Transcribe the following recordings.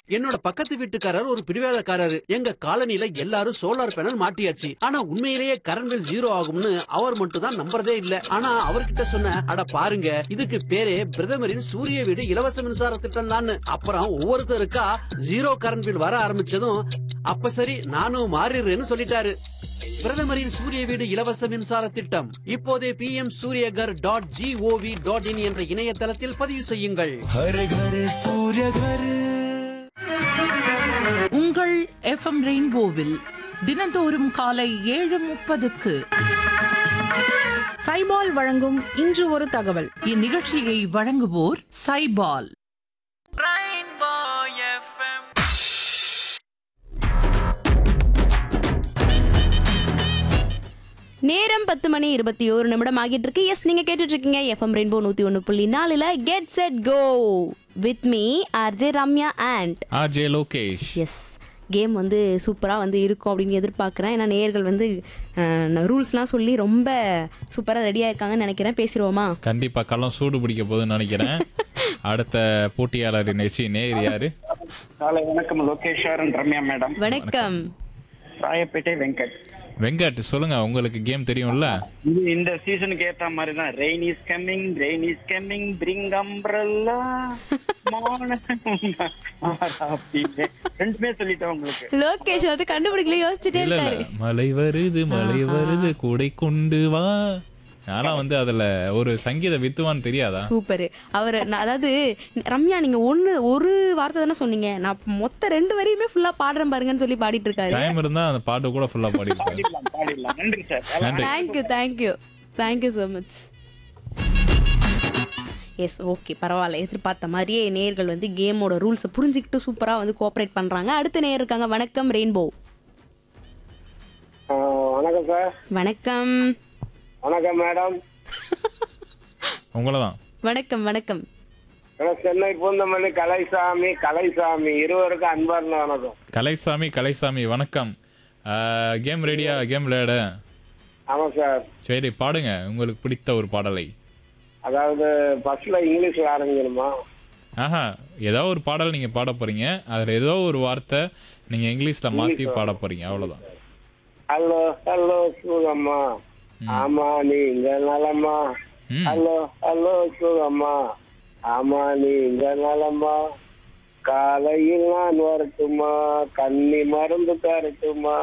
என்னோட பக்கத்து வீட்டுக்காரர் ஒரு பிடிவாதக்காரரு எங்க காலனில எல்லாரும் சோலார் பேனல் மாட்டியாச்சு ஆனா உண்மையிலேயே கரண்ட் பில் ஜீரோ ஆகும்னு அவர் மட்டும் தான் நம்புறதே இல்ல ஆனா அவர்கிட்ட சொன்ன அட பாருங்க இதுக்கு பேரே பிரதமரின் சூரிய வீடு இலவச மின்சார திட்டம் தான் அப்புறம் ஒவ்வொருத்தருக்கா ஜீரோ கரண்ட் பில் வர ஆரம்பிச்சதும் அப்ப சரி நானும் மாறிடுறேன்னு சொல்லிட்டாரு பிரதமரின் சூரிய வீடு இலவச மின்சார திட்டம் இப்போதே P M Surya Ghar dot gov dot in என்ற இணையதளத்தில் பதிவு செய்யுங்கள் हर घर सूर्य घर உங்கள் எஃப்எம் ரெயின்போவில் தினந்தோறும் காலை ஏழு முப்பதுக்கு சைபால் வழங்கும் இன்று ஒரு தகவல் இந்நிகழ்ச்சியை வழங்குவோர் சைபால் நேரம் பத்து மணி இருபத்தி ஒரு நிமிடம் ஆகிட்டு இருக்கு எஸ் நீங்க கேட்டுட்டு இருக்கீங்க எஃப்எம் ரெயின்போ நூத்தி ஒன்னு புள்ளி நாலுல get set go with me RJ Ramya and RJ Lokesh yes game வந்து சூப்பராக வந்து இருக்கும் அப்படின்னு எதிர்பார்க்குறேன் ஏன்னா நேயர்கள் வந்து ரூல்ஸ்லாம் சொல்லி ரொம்ப சூப்பராக ரெடியாக இருக்காங்கன்னு நினைக்கிறேன் பேசிடுவோமா கண்டிப்பா களம் சூடு பிடிக்க போகுதுன்னு நினைக்கிறேன் அடுத்த போட்டியாளர் நிகழ்ச்சி நேர் யாரு காலை வணக்கம் லோகேஸ்வரன் ரம்யா மேடம் வணக்கம் ராயப்பேட்டை வெங்கட் வெங்கட் சொல்லுங்க உங்களுக்கு கேம் தெரியும்ல இது இந்த சீசனுக்கு ஏத்த மாதிரி தான் rain is coming rain is coming bring umbrella அப்படின்னு ரெண்டுமே சொல்லிட்டேன் உங்களுக்கு லோகேஷ் வந்து கண்டுபிடிக்கல யோசிச்சுட்டே இல்ல இருக்காரு இல்ல மழை வருது மழை வருது கூடை கொண்டு வா ஆனா வந்து அதுல ஒரு சங்கீத வித்துவான்னு தெரியாதா சூப்பர் அவர் நான் அதாவது ரம்யா நீங்க ஒண்ணு ஒரு வார்த்தை தானே சொன்னீங்க நான் மொத்த ரெண்டு வரையுமே ஃபுல்லா பாடுறேன் பாருங்கன்னு சொல்லி பாடிட்டு இருக்காரு டைம் இருந்தா அந்த பாட்டு கூட ஃபுல்லா பாடிருப்பாரு பாடிடலாம் பாடிடலாம் நன்றி சார் நன்றி thank you thank you thank you so much yes okay பரவாயில்ல எதிர்பார்த்த மாதிரியே நேர்கள் வந்து கேமோட ரூல்ஸை புரிஞ்சுக்கிட்டு சூப்பராக வந்து கோஆப்ரேட் பண்ணுறாங்க அடுத்த நேர் இருக்காங்க வணக்கம் ரெயின்போ வணக்கம் சார் வணக்கம் வணக்கம் மேடம் உங்களதான் வணக்கம் வணக்கம் சென்னை பூந்தமல்லி கலைசாமி கலைசாமி இருவருக்கும் அன்பார்ந்த வணக்கம் கலைசாமி கலைசாமி வணக்கம் கேம் ரெடியா கேம் விளையாட ஆமா சார் சரி பாடுங்க உங்களுக்கு பிடித்த ஒரு பாடலை அதாவது ஃபர்ஸ்ட்ல இங்கிலீஷ்ல ஆரம்பிக்கணுமா ஆஹா ஏதோ ஒரு பாடல் நீங்க பாட போறீங்க அதுல ஏதோ ஒரு வார்த்தை நீங்க இங்கிலீஷ்ல மாத்தி பாட போறீங்க அவ்வளவுதான் ஹலோ ஹலோ சுகம்மா ஆமா நீங்க நலமா ம் ஹலோ ஹலோ சுகம்மா ஆமா நீங்க நலமா காலையில் நான் வரட்டுமா கண்ணி மருந்து தரட்டுமா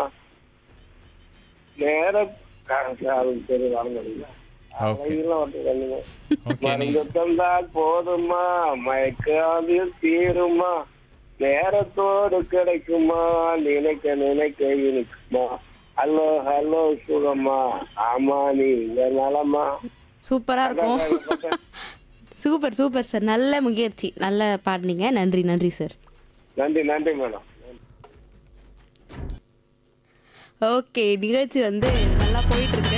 நேர சரி வர முடியல ஓகே காலையில் வரட்டும் கண்ணுங்க ஓகே நீங்க மருந்து தந்தால் போதுமா மயக்காதில் தீருமா நேரத்தோடு கிடைக்குமா நினைக்க நினைக்க இனிக்குமா ஹலோ ஹலோ சுகமா ஆமா நீங்க நலமா சூப்பராக இருக்கும் சூப்பர் சூப்பர் சார் நல்ல முயற்சி நல்ல பாடினீங்க நன்றி நன்றி சார் நன்றி நன்றி மேடம் ஓகே நிகழ்ச்சி வந்து நல்லா போயிட்டு இருக்கு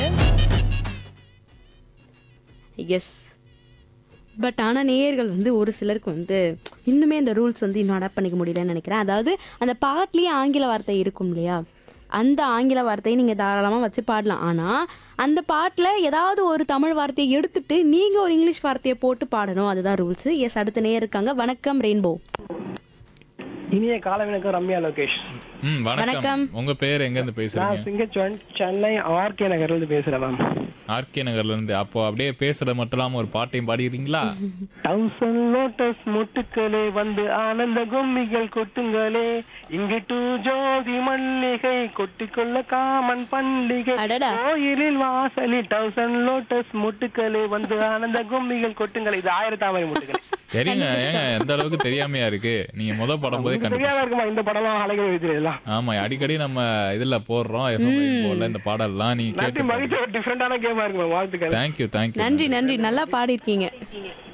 எஸ் பட் ஆனால் நேயர்கள் வந்து ஒரு சிலருக்கு வந்து இன்னுமே இந்த ரூல்ஸ் வந்து இன்னும் அடாப்ட் பண்ணிக்க முடியலன்னு நினைக்கிறேன் அதாவது அந்த பாட்லேயே ஆங்கில வார்த்தை இருக்கும் இல்லையா அந்த ஆங்கில வார்த்தையை நீங்கள் தாராளமாக வச்சு பாடலாம் ஆனால் அந்த பாட்டில் ஏதாவது ஒரு தமிழ் வார்த்தையை எடுத்துட்டு நீங்கள் ஒரு இங்கிலீஷ் வார்த்தையை போட்டு பாடணும் அதுதான் ரூல்ஸ் எஸ் அடுத்த நேயர் இருக்காங்க வணக்கம் ரெயின்போ இனிய காலை வணக்கம் ரம்யா லோகேஷ் ம் வணக்கம் வணக்கம். உங்க பேர் எங்க இருந்து நான் பேசுறீங்க சிங்கச்சுவன் சென்னை ஆர்கே நகர்ல இருந்து பேசுறேன் மேம் ஆர்கே நகர்ல இருந்து அப்போ அப்படியே பேசுறது மட்டும் இல்லாம ஒரு பாட்டையும் பாடிடுறீங்களா தௌசண்ட் லோட்டஸ் மொட்டுக்களே வந்து ஆனந்த கும்மிகள் கொட்டுங்களே இங்கிட்டு ஜோதி மல்லிகை கொட்டிக்கொள்ள காமன் பண்டிகை அடடா. கோயிலில் வாசலில் தௌசண்ட் லோட்டஸ் மொட்டுக்களே வந்து ஆனந்த கும்மிகள் கொட்டுங்களே இது ஆயிரத்தாமரை மொட்டுக்கள் தெரியுங்க ஏங்க எந்த அளவுக்கு தெரியாமையா இருக்கு நீங்க முத படம் போதே தெரியாம கண்டுபிடிச்சு இருக்குமா இந்த படம்லாம் அழகை வைத்திருக்கலாம் ஆமா அடிக்கடி நம்ம இதுல போடுறோம் எஃப்எம் போல இந்த பாடல்லாம் நீங்க நன்றி கேட்டு மகிழ்ச்சி ஒரு டிஃப்ரெண்டான கேமா இருக்கு மேம் வாழ்த்துக்கள் தேங்க்யூ தேங்க்யூ நன்றி நன்றி நல்லா பாடியிருக்கீங்க